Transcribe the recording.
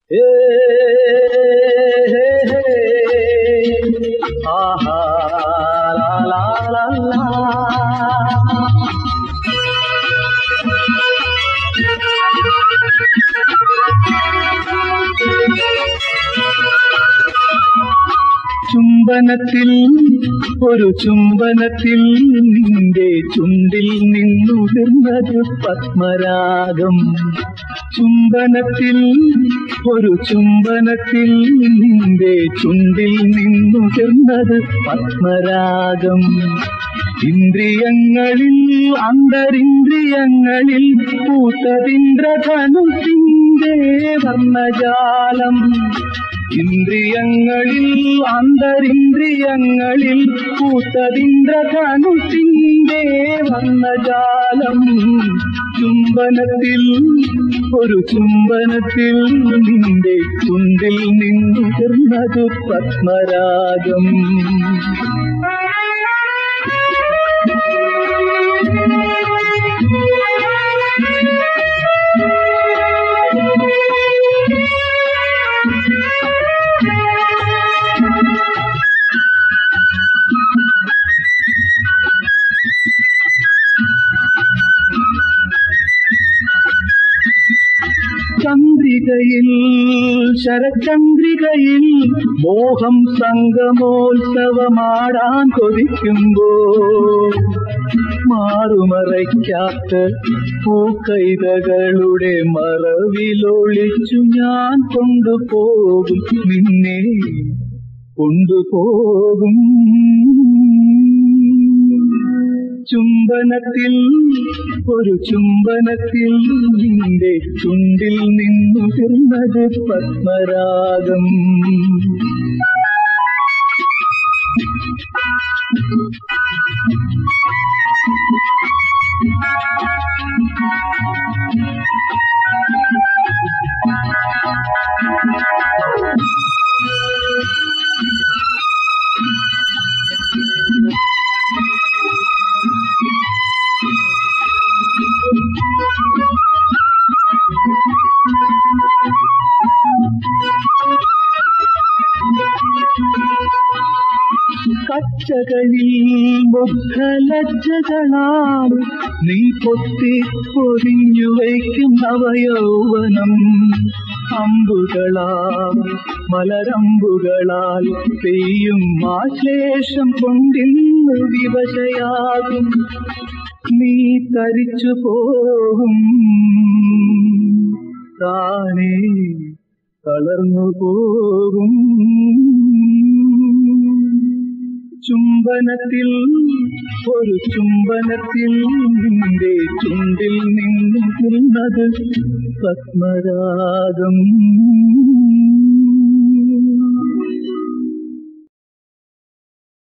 ഏ ആഹാ ലാ ലാ ലാ ലാ ചുംബനത്തിൽ ഒരു ചുംബനത്തിൽ നിന്റെ ചുണ്ടിൽ നിന്നുതിർന്നത് പത്മരാഗം ചുംബനത്തിൽ ഒരു ചുംബനത്തിൽ നിന്റെ ചുണ്ടിൽ നിന്നുതിർന്നത് പത്മരാഗം ഇന്ദ്രിയങ്ങളിൽ അന്തരിന്ദ്രിയങ്ങളിൽ പൂത്തതിന്ദ്രധനുസിന്റെ വർണ്ണജാലം ഇന്ദ്രിയങ്ങളിൽ അന്തരിന്ദ്രിയങ്ങളിൽ പൂത്തതിന്ദ്രധനുസിന്റെ വർണ്ണജാലം ചുംബനത്തിൽ ഒരു ചുംബനത്തിൽ നിന്റെ ചുണ്ടിൽ നിന്നുതിർന്നത് പത്മരാഗം ചന്ദ്രികയിൽ ശരചന്ദ്രികയിൽ മോഹം സംഗമോത്സവമാടാൻ കൊതിക്കുമ്പോ മാറുമറയ്ക്കാത്ത പൂക്കൈതകളുടെ മറവിലൊളിച്ചു ഞാൻ കൊണ്ടുപോകും നിന്നെ കൊണ്ടുപോകും ചുംബനത്തിൽ ഒരു ചുംബനത്തിൽ നിന്റെ ചുണ്ടിൽ നിന്നു തിർന്നത് പത്മരാഗം കച്ചകളിൽ മുഖലജ്ജകളാൽ നീ പൊത്തി പൊതിഞ്ഞു വയ്ക്കും നവയൗവനം അമ്പുകളാൽ മലരമ്പുകളാൽ പെയ്യും ആശ്ലേഷം കൊണ്ടിന്ന് വിവശയാകും നീ തരിച്ചു പോകും താനേ തളർന്നു പോകും ചുംബനത്തിൽ ഒരു ചുംബനത്തിൽ നിന്റെ ചുണ്ടിൽ നിന്നു തിന്നത് പത്മരാഗം